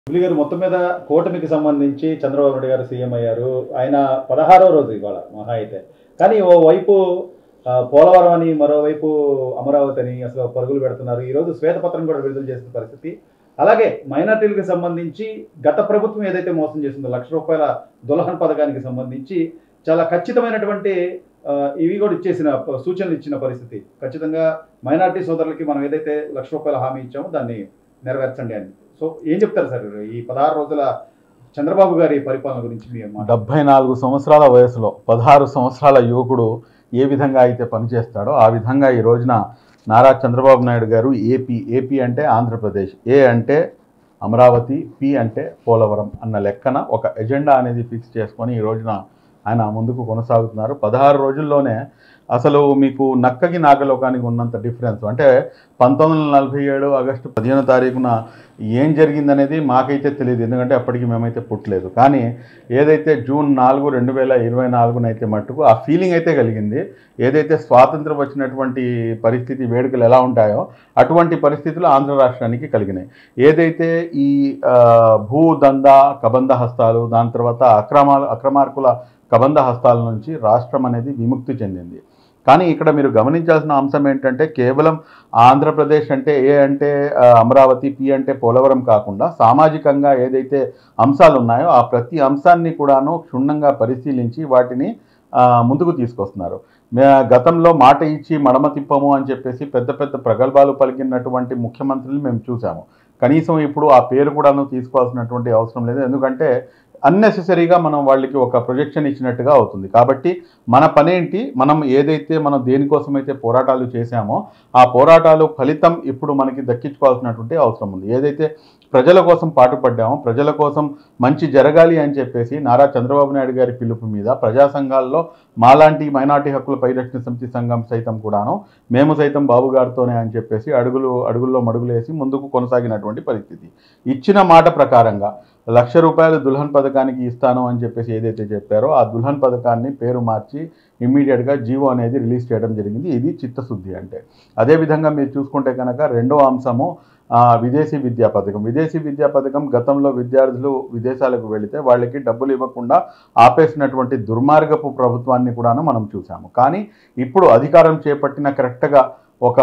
మురళి గారు మొత్తం మీద కూటమికి సంబంధించి చంద్రబాబు నాయుడు గారు సీఎం అయ్యారు ఆయన పదహారో రోజు ఇవాళ మహా అయితే కానీ ఓ వైపు ఆ, పోలవరం అని మరోవైపు అమరావతి అని అసలు పరుగులు పెడుతున్నారు ఈ రోజు శ్వేతపత్రం కూడా విడుదల చేసిన పరిస్థితి అలాగే మైనార్టీలకు సంబంధించి గత ప్రభుత్వం ఏదైతే మోసం చేసిందో లక్ష రూపాయల దులహన్ పథకానికి సంబంధించి చాలా ఖచ్చితమైనటువంటి ఆ, ఇవి కూడా ఇచ్చేసిన ప- సూచనలు ఇచ్చిన పరిస్థితి ఖచ్చితంగా మైనార్టీ సోదరులకి మనం ఏదైతే లక్ష రూపాయల హామీ ఇచ్చామో దాన్ని నెరవేర్చండి అని సో ఏం చెప్తారు సార్ ఈ పదహారు రోజుల చంద్రబాబు గారి పరిపాలన గురించి మీ మాట డెబ్భై నాలుగు సంవత్సరాల వయసులో పదహారు సంవత్సరాల యువకుడు ఏ విధంగా అయితే పనిచేస్తాడో ఆ విధంగా ఈ రోజున నారా చంద్రబాబు నాయుడు గారు ఏపీ ఏపీ అంటే ఆంధ్రప్రదేశ్ ఏ అంటే అమరావతి పి అంటే పోలవరం అన్న లెక్కన ఒక ఎజెండా అనేది ఫిక్స్ చేసుకొని ఈ రోజున ఆయన ముందుకు కొనసాగుతున్నారు పదహారు రోజుల్లోనే అసలు మీకు నక్కకి నాగలోకానికి ఉన్నంత డిఫరెన్స్ అంటే పంతొమ్మిది వందల నలభై ఏడు ఆగస్టు పదిహేనో తారీఖున ఏం జరిగిందనేది మాకైతే తెలియదు ఎందుకంటే అప్పటికి మేమైతే పుట్టలేదు కానీ ఏదైతే జూన్ నాలుగు రెండు వేల ఇరవై నాలుగునైతే మట్టుకు ఆ ఫీలింగ్ అయితే కలిగింది ఏదైతే స్వాతంత్రం వచ్చినటువంటి పరిస్థితి వేడుకలు ఎలా ఉంటాయో అటువంటి పరిస్థితులు ఆంధ్ర రాష్ట్రానికి కలిగినాయి ఏదైతే ఈ ఆ, భూ దంద కబంధ హస్తాలు దాని తర్వాత అక్రమాలు అక్రమార్కుల కబంధ హస్తాల నుంచి రాష్ట్రం అనేది విముక్తి చెందింది కానీ ఇక్కడ మీరు గమనించాల్సిన అంశం ఏంటంటే కేవలం ఆంధ్రప్రదేశ్ అంటే ఏ అంటే ఆ, అమరావతి పి అంటే పోలవరం కాకుండా సామాజికంగా ఏదైతే అంశాలు ఉన్నాయో ఆ ప్రతి అంశాన్ని కూడాను క్షుణ్ణంగా పరిశీలించి వాటిని ఆ, ముందుకు తీసుకొస్తున్నారు మే గతంలో మాట ఇచ్చి మడమ తిప్పము అని చెప్పేసి పెద్ద పెద్ద ప్రగల్భాలు పలికినటువంటి ముఖ్యమంత్రులు మేము చూసాము కనీసం ఇప్పుడు ఆ పేరు కూడాను తీసుకోవాల్సినటువంటి అవసరం లేదు ఎందుకంటే అన్నెసెసరీగా మనం వాళ్ళకి ఒక ప్రొజెక్షన్ ఇచ్చినట్టుగా అవుతుంది కాబట్టి మన పనేంటి మనం ఏదైతే మనం దేనికోసమైతే పోరాటాలు చేశామో ఆ పోరాటాలు ఫలితం ఇప్పుడు మనకి దక్కించుకోవాల్సినటువంటి అవసరం ఉంది ఏదైతే ప్రజల కోసం పాటుపడ్డామో ప్రజల కోసం మంచి జరగాలి అని చెప్పేసి నారా చంద్రబాబు నాయుడు గారి పిలుపు మీద ప్రజా సంఘాల్లో మాలాంటి మైనార్టీ హక్కుల పరిరక్షణ సమితి సంఘం సైతం కూడాను మేము సైతం బాబు గారితోనే అని చెప్పేసి అడుగులు అడుగుల్లో మడుగులేసి ముందుకు కొనసాగినటువంటి పరిస్థితి ఇచ్చిన మాట ప్రకారంగా లక్ష రూపాయలు దుల్హన్ పథకానికి ఇస్తాను అని చెప్పేసి ఏదైతే చెప్పారో ఆ దుల్హన్ పథకాన్ని పేరు మార్చి ఇమ్మీడియట్గా జీవో అనేది రిలీజ్ చేయడం జరిగింది ఇది చిత్తశుద్ధి అంటే అదేవిధంగా మీరు చూసుకుంటే కనుక రెండో అంశము ఆ, విదేశీ విద్యా పథకం విదేశీ విద్యా పథకం గతంలో విద్యార్థులు విదేశాలకు వెళితే వాళ్ళకి డబ్బులు ఇవ్వకుండా ఆపేసినటువంటి దుర్మార్గపు ప్రభుత్వాన్ని కూడాను మనం చూసాము కానీ ఇప్పుడు అధికారం చేపట్టిన కరెక్ట్గా ఒక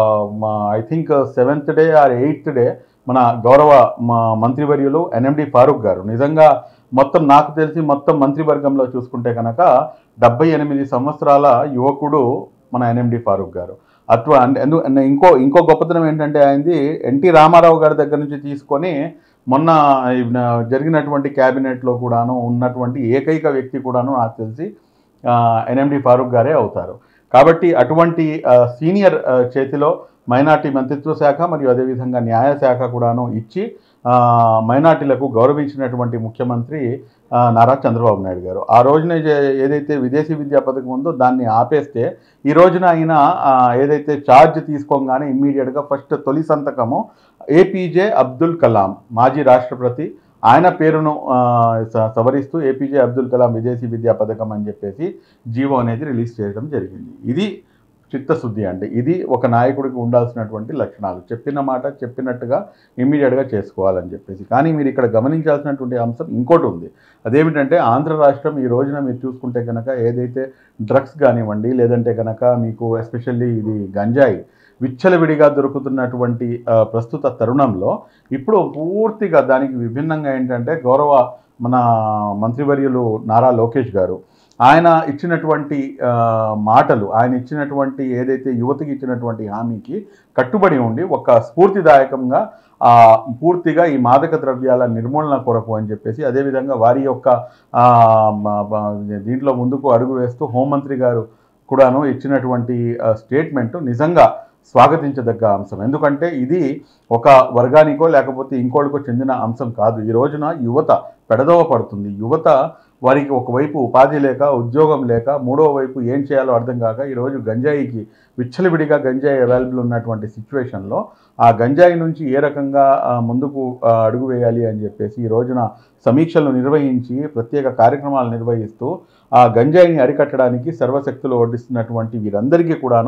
I think seventh day or eighth day మన గౌరవ మా మంత్రివర్యులు ఎన్ఎండి ఫారూక్ గారు నిజంగా మొత్తం నాకు తెలిసి మొత్తం మంత్రివర్గంలో చూసుకుంటే కనుక డెబ్బై ఎనిమిది సంవత్సరాల యువకుడు మన ఎన్ఎండి ఫారూక్ గారు అటు అంటే ఎందు- అన్న ఇంకో ఇంకో గొప్పతనం ఏంటంటే ఆయనది ఎన్టీ రామారావు గారి దగ్గర నుంచి తీసుకొని మొన్న ఈ న- జరిగినటువంటి క్యాబినెట్లో కూడాను ఉన్నటువంటి ఏకైక వ్యక్తి కూడాను నాకు తెలిసి ఎన్ఎండి ఫారూక్ గారే అవుతారు కాబట్టి అటువంటి ఆ, సీనియర్ ఆ, చేతిలో మైనార్టీ మంత్రిత్వ శాఖ మరియు అదేవిధంగా న్యాయ శాఖ కూడాను ఇచ్చి ఆ, మైనార్టీలకు గౌరవించినటువంటి ముఖ్యమంత్రి ఆ, నారా చంద్రబాబు నాయుడు గారు ఆ రోజున ఏ- ఏదైతే విదేశీ విద్యా పథకం ఉందో దాన్ని ఆపేస్తే ఈ రోజున ఆయన ఆ, ఏదైతే ఛార్జ్ తీసుకోగానే ఇమ్మీడియట్గా ఫస్ట్ తొలి సంతకము ఏపీజే అబ్దుల్ కలాం మాజీ రాష్ట్రపతి ఆయన పేరును ఆ, స- సవరిస్తూ ఏపీజే అబ్దుల్ కలాం విదేశీ విద్యా పథకం అని చెప్పేసి జీవో అనేది రిలీజ్ చేయడం జరిగింది ఇది చిత్తశుద్ధి అంటే ఇది ఒక నాయకుడికి ఉండాల్సినటువంటి లక్షణాలు చెప్పిన మాట చెప్పినట్టుగా ఇమ్మీడియట్గా చేసుకోవాలని చెప్పేసి కానీ మీరు ఇక్కడ గమనించాల్సినటువంటి అంశం ఇంకోటి ఉంది అదేమిటంటే ఆంధ్ర రాష్ట్రం ఈ రోజున మీరు చూసుకుంటే కనుక ఏదైతే డ్రగ్స్ కానివ్వండి లేదంటే కనుక మీకు ఎస్పెషల్లీ ఇది గంజాయి విచ్చలవిడిగా దొరుకుతున్నటువంటి ఆ, ప్రస్తుత తరుణంలో ఇప్పుడు పూర్తిగా దానికి విభిన్నంగా ఏంటంటే గౌరవ మన మంత్రివర్యులు నారా లోకేష్ గారు ఆయన ఇచ్చినటువంటి ఆ, మాటలు ఆయన ఇచ్చినటువంటి ఏదైతే యువతకి ఇచ్చినటువంటి హామీకి కట్టుబడి ఉండి ఒక స్ఫూర్తిదాయకంగా ఆ, పూర్తిగా ఈ మాదక ద్రవ్యాల నిర్మూలన కొరకు అని చెప్పేసి అదేవిధంగా వారి యొక్క ఆ, మ- మ- దీంట్లో ముందుకు అడుగు వేస్తూ హోంమంత్రి గారు కూడాను ఇచ్చినటువంటి స్టేట్మెంట్ నిజంగా స్వాగతించదగ్గ అంశం ఎందుకంటే ఇది ఒక వర్గానికో లేకపోతే ఇంకోటికో చెందిన అంశం కాదు ఈ రోజున యువత పెడదవ పడుతుంది యువత వారికి ఒకవైపు ఉపాధి లేక ఉద్యోగం లేక మూడో వైపు ఏం చేయాలో అర్థం కాక ఈరోజు గంజాయికి విచ్చలవిడిగా గంజాయి అవైలబుల్ ఉన్నటువంటి సిచ్యువేషన్లో ఆ గంజాయి నుంచి ఏ రకంగా ఆ, ముందుకు ఆ, అడుగు వేయాలి అని చెప్పేసి ఈ రోజున సమీక్షలు నిర్వహించి ప్రత్యేక కార్యక్రమాలు నిర్వహిస్తూ ఆ గంజాయిని అరికట్టడానికి సర్వశక్తులు వడ్డిస్తున్నటువంటి వీరందరికీ కూడాను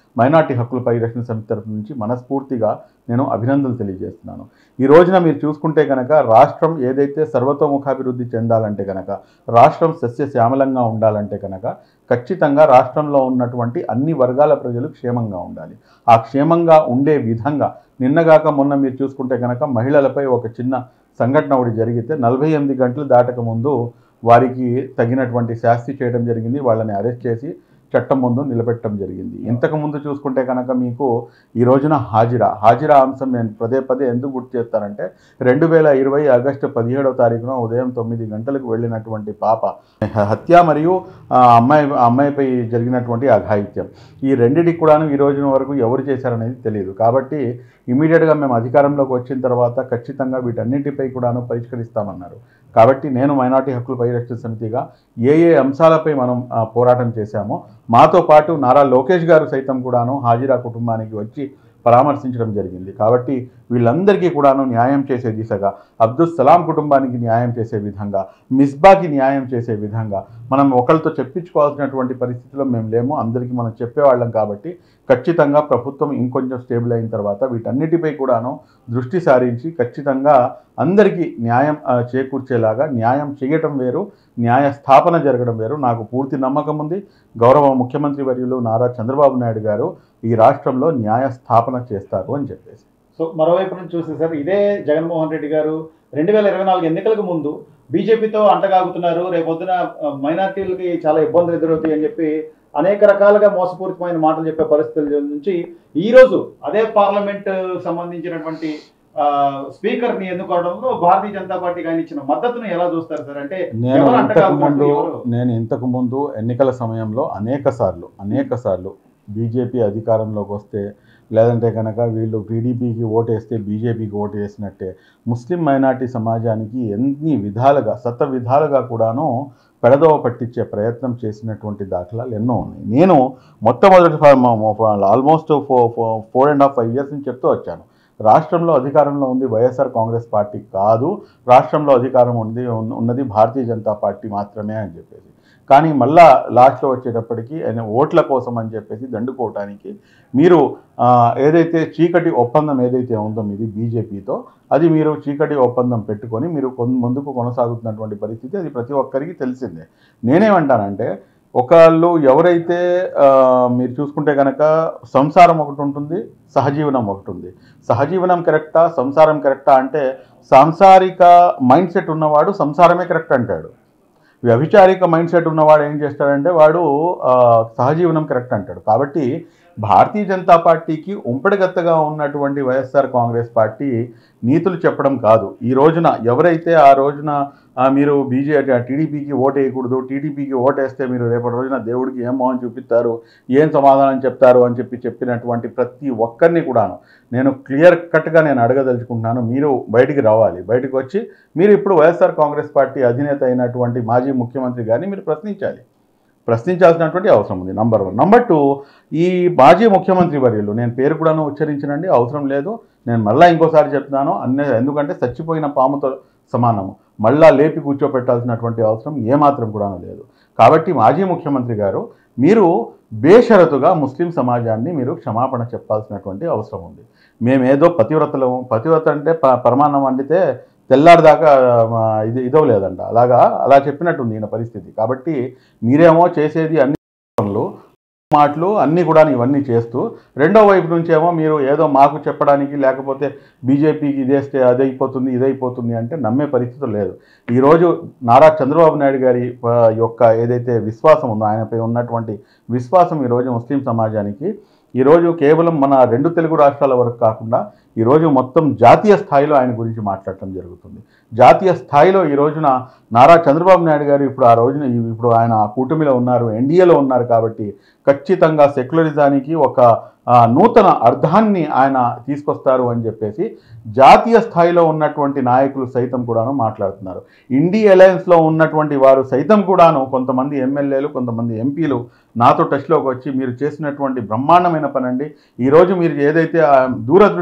మైనార్టీ హక్కుల పరిరక్షణ సమితి తరపు నుంచి మనస్ఫూర్తిగా నేను అభినందనలు తెలియజేస్తున్నాను ఈ రోజున మీరు చూసుకుంటే కనుక రాష్ట్రం ఏదైతే సర్వతోముఖాభివృద్ధి చెందాలంటే కనుక రాష్ట్రం సస్యశ్యామలంగా ఉండాలంటే కనుక ఖచ్చితంగా రాష్ట్రంలో ఉన్నటువంటి అన్ని వర్గాల ప్రజలు క్షేమంగా ఉండాలి ఆ క్షేమంగా ఉండే విధంగా నిన్నగాక మొన్న మీరు చూసుకుంటే కనుక మహిళలపై ఒక చిన్న సంఘటన ఒకటి జరిగితే నలభై ఎనిమిది గంటలు దాటక ముందు వారికి తగినటువంటి శాస్తి చేయడం జరిగింది వాళ్ళని అరెస్ట్ చేసి చట్టం ముందు నిలబెట్టడం జరిగింది ఇంతకు ముందు చూసుకుంటే కనుక మీకు ఈ రోజున హాజిరా హాజిరా అంశం నేను పదే పదే ఎందుకు గుర్తు చేస్తానంటే రెండు వేల ఇరవై ఆగస్టు పదిహేడవ తారీఖున ఉదయం తొమ్మిది గంటలకు వెళ్ళినటువంటి పాప హత్య మరియు ఆ అమ్మాయి ఆ అమ్మాయిపై జరిగినటువంటి అఘాయిత్యం ఈ రెండింటికి కూడాను ఈ రోజున వరకు ఎవరు చేశారనేది తెలియదు కాబట్టి ఇమీడియట్గా మేము అధికారంలోకి వచ్చిన తర్వాత ఖచ్చితంగా వీటన్నిటిపై కూడాను పరిష్కరిస్తామన్నారు కాబట్టి నేను మైనార్టీ హక్కుల పరిరక్షణ సమితిగా ఏ ఏ అంశాలపై మనం ఆ, పోరాటం చేశామో మాతో పాటు నారా లోకేష్ గారు సైతం కూడాను హాజిరా కుటుంబానికి వచ్చి పరామర్శించడం జరిగింది కాబట్టి వీళ్ళందరికీ కూడాను న్యాయం చేసే దిశగా అబ్దుల్ సలాం కుటుంబానికి న్యాయం చేసే విధంగా మిస్బాకి న్యాయం చేసే విధంగా మనం ఒకరితో చెప్పించుకోవాల్సినటువంటి పరిస్థితిలో మేము లేము అందరికీ మనం చెప్పేవాళ్ళం కాబట్టి ఖచ్చితంగా ప్రభుత్వం ఇంకొంచెం స్టేబుల్ అయిన తర్వాత వీటన్నిటిపై కూడాను దృష్టి సారించి ఖచ్చితంగా అందరికీ న్యాయం ఆ, చేకూర్చేలాగా న్యాయం చేయటం వేరు న్యాయ స్థాపన జరగడం వేరు నాకు పూర్తి నమ్మకం ఉంది గౌరవ ముఖ్యమంత్రి వర్యులు నారా చంద్రబాబు నాయుడు గారు ఈ రాష్ట్రంలో న్యాయ స్థాపన చేస్తారు అని చెప్పేసి సో మరోవైపు నుంచి చూస్తే సార్ ఇదే జగన్మోహన్ రెడ్డి గారు రెండు వేల ఇరవై నాలుగు ఎన్నికలకు ముందు బీజేపీతో అంటగాగుతున్నారు రేపొద్దున ఆ, మైనార్టీలకి చాలా ఇబ్బందులు ఎదురవుతాయి అని చెప్పి అనేక రకాలుగా మోసపూరితమైన మాటలు చెప్పే పరిస్థితుల నుంచి ఈ రోజు అదే పార్లమెంట్ సంబంధించినటువంటి ఆ, స్పీకర్ని ఎన్నుకోవడంలో భారతీయ జనతా పార్టీకి ఆయన ఇచ్చిన మద్దతును ఎలా చూస్తారు సార్ అంటే నేను ఎవరు ఇంతకు అంటగాగుతున్నారు, ముందు ఎవరు? నేను ఇంతకు ముందు ఎన్నికల సమయంలో అనేక సార్లు అనేక సార్లు బీజేపీ అధికారంలోకి వస్తే లేదంటే కనుక వీళ్ళు టీడీపీకి ఓటేస్తే బీజేపీకి ఓటు వేసినట్టే ముస్లిం మైనార్టీ సమాజానికి ఎన్ని విధాలుగా శత విధాలుగా కూడాను పెడదోవ పట్టించే ప్రయత్నం చేసినటువంటి దాఖలాలు ఎన్నో ఉన్నాయి నేను మొట్టమొదటి almost four and half five years నుంచి చెప్తూ వచ్చాను రాష్ట్రంలో అధికారంలో ఉంది వైఎస్ఆర్ కాంగ్రెస్ పార్టీ కాదు రాష్ట్రంలో అధికారం ఉంది ఉన్న- ఉన్నది భారతీయ జనతా పార్టీ మాత్రమే అని చెప్పేసి కానీ మళ్ళా లాస్ట్లో వచ్చేటప్పటికి ఆయన ఓట్ల కోసం అని చెప్పేసి దండుకోవటానికి మీరు ఆ, ఏదైతే చీకటి ఒప్పందం ఏదైతే ఉందో మీది బీజేపీతో అది మీరు చీకటి ఒప్పందం పెట్టుకొని మీరు కొన్- ముందుకు కొనసాగుతున్నటువంటి పరిస్థితి అది ప్రతి ఒక్కరికి తెలిసిందే నేనేమంటానంటే ఒకళ్ళు ఎవరైతే ఆ, మీరు చూసుకుంటే కనుక సంసారం ఒకటి ఉంటుంది సహజీవనం ఒకటి ఉంది సహజీవనం కరెక్టా సంసారం కరెక్టా అంటే సాంసారిక మైండ్ సెట్ ఉన్నవాడు సంసారమే కరెక్ట్ అంటాడు వ్యభిచారిక మైండ్ సెట్ ఉన్నవాడు ఏం చేస్తాడంటే వాడు ఆ, సహజీవనం కరెక్ట్ అంటాడు కాబట్టి భారతీయ జనతా పార్టీకి ఉంపడిగత్తగా ఉన్నటువంటి వైఎస్ఆర్ కాంగ్రెస్ పార్టీ నీతులు చెప్పడం కాదు ఈ రోజున ఎవరైతే ఆ రోజున ఆ, మీరు బీజేపీ టీడీపీకి ఓటు వేయకూడదు టీడీపీకి ఓటేస్తే మీరు రేపటి రోజున దేవుడికి ఏం మోహన్ చూపిస్తారు ఏం సమాధానం చెప్తారు అని చెప్పి చెప్పినటువంటి ప్రతి ఒక్కరిని కూడాను నేను క్లియర్ కట్గా నేను అడగదలుచుకుంటున్నాను మీరు బయటికి రావాలి బయటకు వచ్చి మీరు ఇప్పుడు వైఎస్ఆర్ కాంగ్రెస్ పార్టీ అధినేత అయినటువంటి మాజీ ముఖ్యమంత్రి గారిని మీరు ప్రశ్నించాలి ప్రశ్నించాల్సినటువంటి అవసరం ఉంది నంబర్ వన్ నంబర్ టూ ఈ మాజీ ముఖ్యమంత్రి వర్యులు నేను పేరు కూడాను ఉచ్చరించనండి అవసరం లేదు నేను మళ్ళీ ఇంకోసారి చెప్తున్నాను అన్ని ఎందుకంటే చచ్చిపోయిన పాముతో సమానము మళ్ళా లేపి కూర్చోపెట్టాల్సినటువంటి అవసరం ఏమాత్రం కూడా లేదు కాబట్టి మాజీ ముఖ్యమంత్రి గారు మీరు బేషరతుగా ముస్లిం సమాజాన్ని మీరు క్షమాపణ చెప్పాల్సినటువంటి అవసరం ఉంది మేమేదో పతివ్రతలు పతివ్రత అంటే ప పరమాన్నం వండితే తెల్లారిదాకా ఆ, ఇది ఇదవలేదంట అలాగా అలా చెప్పినట్టుంది ఈయన పరిస్థితి కాబట్టి మీరేమో చేసేది అన్ని పనులు మాటలు అన్నీ కూడా ఇవన్నీ చేస్తూ రెండో వైపు నుంచేమో మీరు ఏదో మాకు చెప్పడానికి లేకపోతే బీజేపీకి ఇదేస్తే అదైపోతుంది ఇదైపోతుంది అంటే నమ్మే పరిస్థితి లేదు ఈరోజు నారా చంద్రబాబు నాయుడు గారి ఆ, యొక్క ఏదైతే విశ్వాసం ఉందో ఆయనపై ఉన్నటువంటి విశ్వాసం ఈరోజు ముస్లిం సమాజానికి ఈరోజు కేవలం మన రెండు తెలుగు రాష్ట్రాల వరకు కాకుండా ఈరోజు మొత్తం జాతీయ స్థాయిలో ఆయన గురించి మాట్లాడటం జరుగుతుంది జాతీయ స్థాయిలో ఈ రోజున నారా చంద్రబాబు నాయుడు గారు ఇప్పుడు ఆ రోజున ఇప్పుడు ఆయన ఆ కూటమిలో ఉన్నారు ఎన్డీఏలో ఉన్నారు కాబట్టి ఖచ్చితంగా సెక్యులరిజానికి ఒక ఆ, నూతన అర్థాన్ని ఆయన తీసుకొస్తారు అని చెప్పేసి జాతీయ స్థాయిలో ఉన్నటువంటి నాయకులు సైతం కూడాను మాట్లాడుతున్నారు ఇండి అలయన్స్లో ఉన్నటువంటి వారు సైతం కూడాను కొంతమంది ఎమ్మెల్యేలు కొంతమంది ఎంపీలు నాతో టచ్లోకి వచ్చి మీరు చేసినటువంటి బ్రహ్మాండమైన పని అండి ఈరోజు మీరు ఏదైతే ఆ దూరదృష్టితో మీరు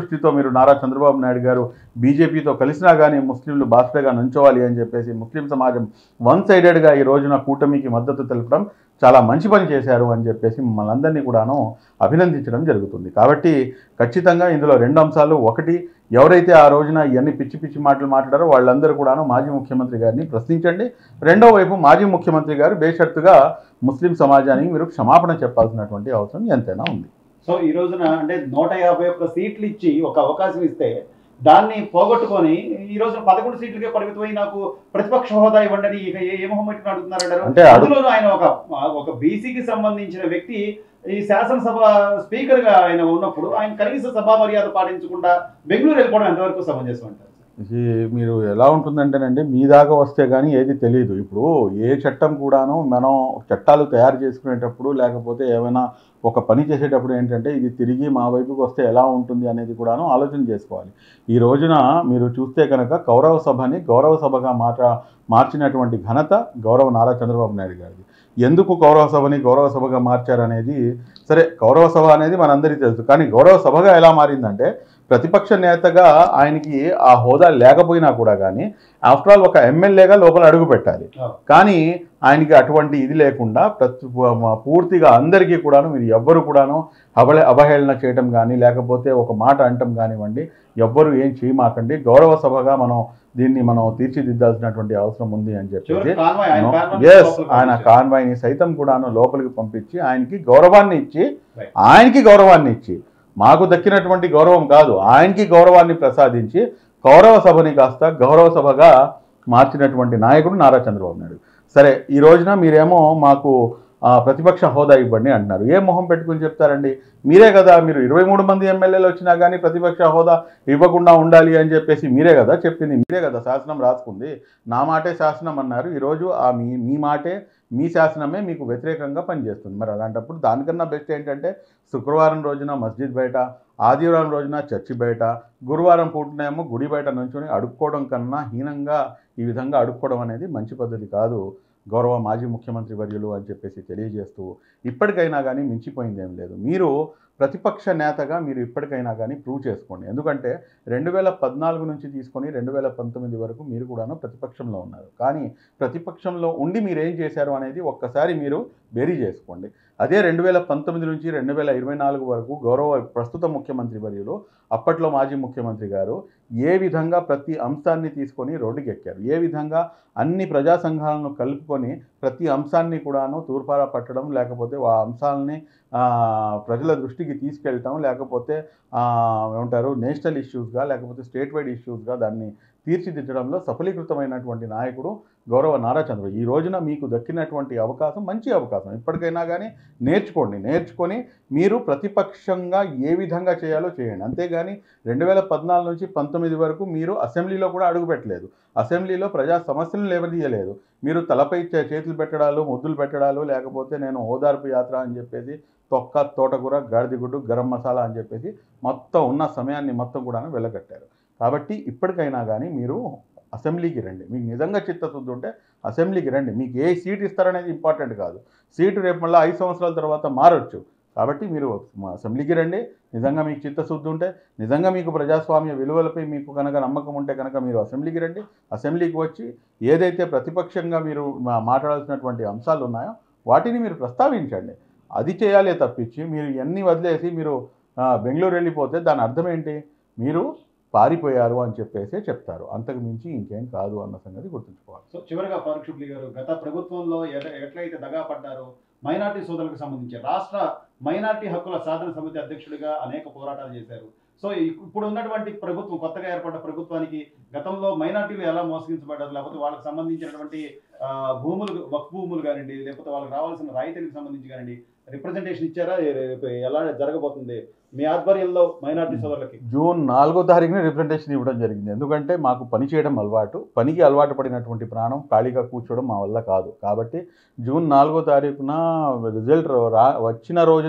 మీరు నారా చంద్రబాబు నాయుడు గారు బీజేపీతో కలిసినా కానీ ముస్లింలు బాస్టగా నుంచోవాలి అని చెప్పేసి ముస్లిం సమాజం వన్ సైడెడ్గా ఈ రోజున కూటమికి మద్దతు తెలపడం చాలా మంచి పని చేశారు అని చెప్పేసి మమ్మల్ని అందరినీ కూడాను అభినందించడం జరుగుతుంది కాబట్టి ఖచ్చితంగా ఇందులో రెండు అంశాలు ఒకటి ఎవరైతే ఆ రోజున ఇవన్నీ పిచ్చి పిచ్చి మాటలు మాట్లాడారో వాళ్ళందరూ కూడాను మాజీ ముఖ్యమంత్రి గారిని ప్రశ్నించండి రెండో వైపు మాజీ ముఖ్యమంత్రి గారు బేషరతుగా ముస్లిం సమాజానికి మీరు క్షమాపణ చెప్పాల్సినటువంటి అవసరం ఎంతైనా ఉంది సో ఈ రోజున అంటే నూట యాభై ఒక్క సీట్లు ఇచ్చి ఒక అవకాశం ఇస్తే దాన్ని పోగొట్టుకొని ఈ రోజున పదకొండు సీట్లకే పరిమితమై నాకు ప్రతిపక్ష హోదా ఇవ్వండి అని ఇక ఏ మొహం పెట్టుకుని అడుగుతున్నారంటారు అంటే అడుగు అందులోనూ ఆయన ఒక ఒక బీసీకి సంబంధించిన వ్యక్తి ఈ శాసనసభ స్పీకర్ గా ఆయన ఉన్నప్పుడు ఆయన కనీస సభా మర్యాద పాటించకుండా బెంగళూరు వెళ్ళిపోవడం ఎంతవరకు సమంజసం అంటారు ఇది మీరు ఎలా ఉంటుందంటేనండి మీ దాకా వస్తే కానీ ఏది తెలియదు ఇప్పుడు ఏ చట్టం కూడాను మనం చట్టాలు తయారు చేసుకునేటప్పుడు లేకపోతే ఏమైనా ఒక పని చేసేటప్పుడు ఏంటంటే ఇది తిరిగి మా వైపుకి వస్తే ఎలా ఉంటుంది అనేది కూడాను ఆలోచన చేసుకోవాలి ఈ రోజున మీరు చూస్తే కనుక కౌరవ సభని గౌరవ సభగా మాట మార్చినటువంటి ఘనత గౌరవ నారా చంద్రబాబు నాయుడు గారిది ఎందుకు కౌరవ సభని గౌరవ సభగా మార్చారనేది సరే కౌరవ సభ అనేది మనందరికీ తెలుసు కానీ గౌరవ సభగా ఎలా మారిందంటే ప్రతిపక్ష నేతగా ఆయనకి ఆ హోదా లేకపోయినా కూడా కానీ ఆఫ్టర్ ఆల్ ఒక ఎమ్మెల్యేగా లోపల అడుగు పెట్టాలి కానీ ఆయనకి అటువంటి ఇది లేకుండా ప్రతి పూర్తిగా అందరికీ కూడాను మీరు ఎవ్వరు కూడాను అబల అవహేళన చేయటం కానీ లేకపోతే ఒక మాట అంటం కానివ్వండి ఎవ్వరు ఏం చేయమాకండి గౌరవ సభగా మనం దీన్ని మనం తీర్చిదిద్దాల్సినటువంటి అవసరం ఉంది అని చెప్పేసి చివరికి కాన్వాయ్ ఆయన కాన్వాయ్ ఎస్ లోపలికి ఆయన పంపించారు. కాన్వాయ్ని సైతం కూడాను లోపలికి పంపించి ఆయనకి గౌరవాన్ని ఇచ్చి Right. ఆయనకి గౌరవాన్ని ఇచ్చి మాకు దక్కినటువంటి గౌరవం కాదు ఆయనకి గౌరవాన్ని ప్రసాదించి కౌరవ సభని కాస్త గౌరవ సభగా మార్చినటువంటి నాయకుడు నారా చంద్రబాబు నాయుడు సరే ఈ రోజున మీరేమో మాకు ఆ, ప్రతిపక్ష హోదా ఇవ్వండి అంటున్నారు ఏ మొహం పెట్టుకుని చెప్తారండి మీరే కదా మీరు ఇరవై మూడు మంది ఎమ్మెల్యేలు వచ్చినా కానీ ప్రతిపక్ష హోదా ఇవ్వకుండా ఉండాలి అని చెప్పేసి మీరే కదా చెప్పింది మీరే కదా శాసనం రాసుకుంది నా మాటే శాసనం అన్నారు ఈరోజు ఆ మీ మీ మాటే మీ శాసనమే మీకు వ్యతిరేకంగా పనిచేస్తుంది మరి అలాంటప్పుడు దానికన్నా బెస్ట్ ఏంటంటే శుక్రవారం రోజున మస్జిద్ బయట ఆదివారం రోజున చర్చి బయట గురువారం పూటనేమో గుడి బయట నుంచుని అడుక్కోవడం కన్నా హీనంగా ఈ విధంగా అడుక్కోవడం అనేది మంచి పద్ధతి కాదు గౌరవ మాజీ ముఖ్యమంత్రి వర్యులు అని చెప్పేసి తెలియజేస్తూ ఇప్పటికైనా కానీ మించిపోయింది ఏం లేదు మీరు ప్రతిపక్ష నేతగా మీరు ఇప్పటికైనా కానీ ప్రూవ్ చేసుకోండి ఎందుకంటే రెండు వేల పద్నాలుగు నుంచి తీసుకొని రెండు వేల పంతొమ్మిది వరకు మీరు కూడాను ప్రతిపక్షంలో ఉన్నారు కానీ ప్రతిపక్షంలో ఉండి మీరు ఏం చేశారు అనేది ఒక్కసారి మీరు బేరీ చేసుకోండి అదే రెండు వేల పంతొమ్మిది నుంచి రెండు వేల ఇరవై నాలుగు వరకు గౌరవ ప్రస్తుత ముఖ్యమంత్రి వర్యులు అప్పట్లో మాజీ ముఖ్యమంత్రి గారు ఏ విధంగా ప్రతి అంశాన్ని తీసుకొని రోడ్డుకి ఎక్కారు ఏ విధంగా అన్ని ప్రజా సంఘాలను కలుపుకొని ప్రతి అంశాన్ని కూడాను తూర్పారా పట్టడం లేకపోతే ఆ అంశాలని ఆ, ప్రజల దృష్టికి తీసుకెళ్ళటం లేకపోతే ఆ, ఏమంటారు నేషనల్ ఇష్యూస్గా లేకపోతే స్టేట్ వైడ్ ఇష్యూస్గా దాన్ని తీర్చిదిద్దడంలో సఫలీకృతమైనటువంటి నాయకుడు గౌరవ నారా చంద్ర ఈ రోజున మీకు దక్కినటువంటి అవకాశం మంచి అవకాశం ఇప్పటికైనా కానీ నేర్చుకోండి నేర్చుకొని మీరు ప్రతిపక్షంగా ఏ విధంగా చేయాలో చేయండి అంతేగాని రెండు వేల పద్నాలుగు నుంచి పంతొమ్మిది వరకు మీరు అసెంబ్లీలో కూడా అడుగుపెట్టలేదు అసెంబ్లీలో ప్రజా సమస్యలను లేవదీయలేదు మీరు తలపై చే- చేతులు పెట్టడాలు ముద్దులు పెట్టడాలు లేకపోతే నేను ఓదార్పు యాత్ర అని చెప్పేసి తొక్క తోటకూర గాడిదిగుడ్డు గరం మసాలా అని చెప్పేసి మొత్తం ఉన్న సమయాన్ని మొత్తం కూడా వెళ్ళగట్టారు కాబట్టి ఇప్పటికైనా కానీ మీరు అసెంబ్లీకి రండి మీకు నిజంగా చిత్తశుద్ధి ఉంటే అసెంబ్లీకి రండి మీకు ఏ సీట్ ఇస్తారనేది ఇంపార్టెంట్ కాదు సీటు రేపు మళ్ళీ ఐదు సంవత్సరాల తర్వాత మారొచ్చు కాబట్టి మీరు మా అసెంబ్లీకి రండి నిజంగా మీకు చిత్తశుద్ధి ఉంటే నిజంగా మీకు ప్రజాస్వామ్య విలువలపై మీకు కనుక నమ్మకం ఉంటే కనుక మీరు అసెంబ్లీకి రండి అసెంబ్లీకి వచ్చి ఏదైతే ప్రతిపక్షంగా మీరు మా- మాట్లాడాల్సినటువంటి అంశాలు ఉన్నాయో వాటిని మీరు ప్రస్తావించండి అది చేయాలే తప్పించి మీరు ఇవన్నీ వదిలేసి మీరు ఆ, బెంగళూరు వెళ్ళిపోతే దాని అర్థం ఏంటి మీరు పారిపోయారు అని చెప్పేసి చెప్తారు అంతకు మించి ఇంకేం కాదు అన్న సంగతి గుర్తుంచుకోవాలి సో చివరిగా ఫారూక్ షుబ్లీ గారు గత ప్రభుత్వంలో ఎట- ఎట్లయితే దగా పడ్డారో మైనార్టీ సోదరులకు సంబంధించి రాష్ట్ర మైనార్టీ హక్కుల సాధన సమితి అధ్యక్షుడిగా అనేక పోరాటాలు చేశారు సో ఇప్పుడు ఉన్నటువంటి ప్రభుత్వం కొత్తగా ఏర్పడ్డ ప్రభుత్వానికి గతంలో మైనార్టీలు ఎలా మోసగించబడ్డారు లేకపోతే వాళ్ళకి సంబంధించినటువంటి ఆ, భూములు వక్ భూములు కానివ్వండి లేకపోతే వాళ్ళకి రావాల్సిన రాయితీలకు సంబంధించి కానివ్వండి రిప్రజెంటేషన్ ఇచ్చారా ఏ- రేపు ఎలా జరగబోతుంది మీ ఆధ్వర్యంలో మైనార్టీ సోదరులకి జూన్ నాలుగో తారీఖున రిప్రజెంటేషన్ ఇవ్వడం జరిగింది ఎందుకంటే మాకు పని చేయడం అలవాటు పనికి అలవాటు పడినటువంటి ప్రాణం ఖాళీగా కూర్చోవడం మా వల్ల కాదు కాబట్టి జూన్ నాలుగో తారీఖున రిజల్ట్ రా వచ్చిన రోజునే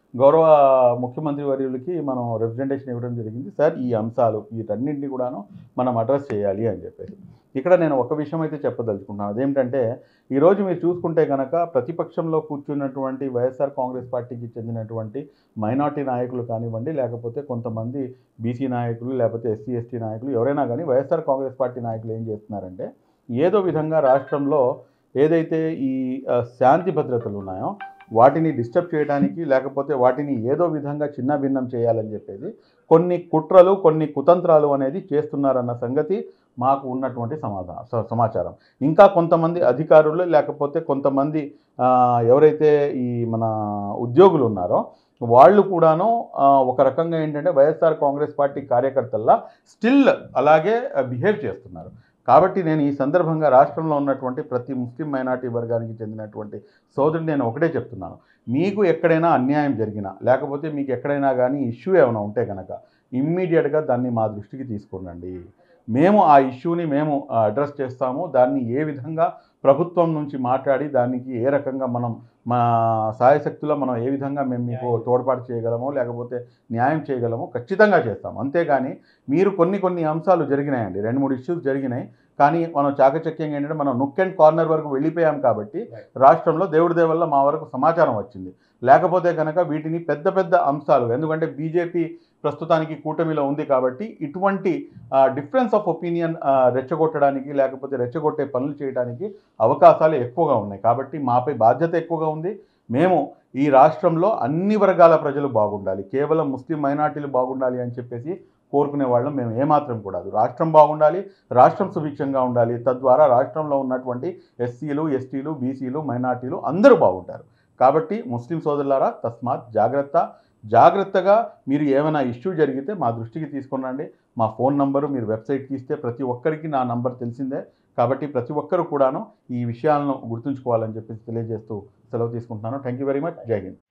గౌరవ ముఖ్యమంత్రి వర్యులకి మనం రిప్రజెంటేషన్ ఇవ్వడం జరిగింది సార్ ఈ అంశాలు వీటన్నింటినీ కూడాను మనం అడ్రస్ చేయాలి అని చెప్పేసి ఇక్కడ నేను ఒక విషయం అయితే చెప్పదలుచుకుంటున్నాను అదేమిటంటే ఈరోజు మీరు చూసుకుంటే కనుక ప్రతిపక్షంలో కూర్చున్నటువంటి వైఎస్ఆర్ కాంగ్రెస్ పార్టీకి చెందినటువంటి మైనార్టీ నాయకులు కానివ్వండి లేకపోతే కొంతమంది బీసీ నాయకులు లేకపోతే ఎస్సీ ఎస్టీ నాయకులు ఎవరైనా కానీ వైఎస్ఆర్ కాంగ్రెస్ పార్టీ నాయకులు ఏం చేస్తున్నారంటే ఏదో విధంగా రాష్ట్రంలో ఏదైతే ఈ ఆ, శాంతి భద్రతలు ఉన్నాయో వాటిని డిస్టర్బ్ చేయడానికి లేకపోతే వాటిని ఏదో విధంగా చిన్న భిన్నం చేయాలని చెప్పేసి కొన్ని కుట్రలు కొన్ని కుతంత్రాలు అనేది చేస్తున్నారన్న సంగతి మాకు ఉన్నటువంటి సమాధానం స- సమాచారం ఇంకా కొంతమంది అధికారులు లేకపోతే కొంతమంది ఆ, ఎవరైతే ఈ మన ఉద్యోగులు ఉన్నారో వాళ్ళు కూడాను ఆ, ఒక రకంగా ఏంటంటే వైఎస్ఆర్ కాంగ్రెస్ పార్టీ కార్యకర్తల్లా స్టిల్ అలాగే బిహేవ్ చేస్తున్నారు కాబట్టి నేను ఈ సందర్భంగా రాష్ట్రంలో ఉన్నటువంటి ప్రతి ముస్లిం మైనార్టీ వర్గానికి చెందినటువంటి సోదరుడు నేను ఒకటే చెప్తున్నాను మీకు ఎక్కడైనా అన్యాయం జరిగినా లేకపోతే మీకు ఎక్కడైనా కానీ ఇష్యూ ఏమైనా ఉంటే కనుక ఇమ్మీడియట్గా దాన్ని మా దృష్టికి తీసుకురండి మేము ఆ ఇష్యూని మేము అడ్రస్ చేస్తాము దాన్ని ఏ విధంగా ప్రభుత్వం నుంచి మాట్లాడి దానికి ఏ రకంగా మనం మా సాయశక్తులో మనం ఏ విధంగా మేము మీకు తోడ్పాటు చేయగలమో లేకపోతే న్యాయం చేయగలమో ఖచ్చితంగా చేస్తాం అంతేగాని మీరు కొన్ని కొన్ని అంశాలు జరిగినాయండి రెండు మూడు ఇష్యూస్ జరిగినాయి కానీ మనం చాకచక్యంగా ఏంటంటే మనం నుక్ అండ్ కార్నర్ వరకు వెళ్ళిపోయాం కాబట్టి రాష్ట్రంలో దేవుడి దేవల్ల మా వరకు సమాచారం వచ్చింది లేకపోతే కనుక వీటిని పెద్ద పెద్ద అంశాలు ఎందుకంటే బీజేపీ ప్రస్తుతానికి కూటమిలో ఉంది కాబట్టి ఇటువంటి డిఫరెన్స్ ఆఫ్ ఒపీనియన్ రెచ్చగొట్టడానికి లేకపోతే రెచ్చగొట్టే పనులు చేయడానికి అవకాశాలు ఎక్కువగా ఉన్నాయి కాబట్టి మాపై బాధ్యత ఎక్కువగా ఉంది మేము ఈ రాష్ట్రంలో అన్ని వర్గాల ప్రజలు బాగుండాలి కేవలం ముస్లిం మైనార్టీలు బాగుండాలి అని చెప్పేసి కోరుకునే వాళ్ళం మేము ఏమాత్రం కూడా అది రాష్ట్రం బాగుండాలి రాష్ట్రం సుభిక్షంగా ఉండాలి తద్వారా రాష్ట్రంలో ఉన్నటువంటి ఎస్సీలు ఎస్టీలు బీసీలు మైనార్టీలు అందరూ బాగుంటారు కాబట్టి ముస్లిం సోదరులారా తస్మాత్ జాగ్రత్త జాగ్రత్తగా మీరు ఏమైనా ఇష్యూ జరిగితే మా దృష్టికి తీసుకుని రండి మా ఫోన్ నంబరు మీరు వెబ్సైట్కి ఇస్తే ప్రతి ఒక్కరికి నా నంబర్ తెలిసిందే కాబట్టి ప్రతి ఒక్కరు కూడాను ఈ విషయాలను గుర్తుంచుకోవాలని చెప్పేసి తెలియజేస్తూ సెలవు తీసుకుంటున్నాను థ్యాంక్ యూ వెరీ మచ్ జై హింద్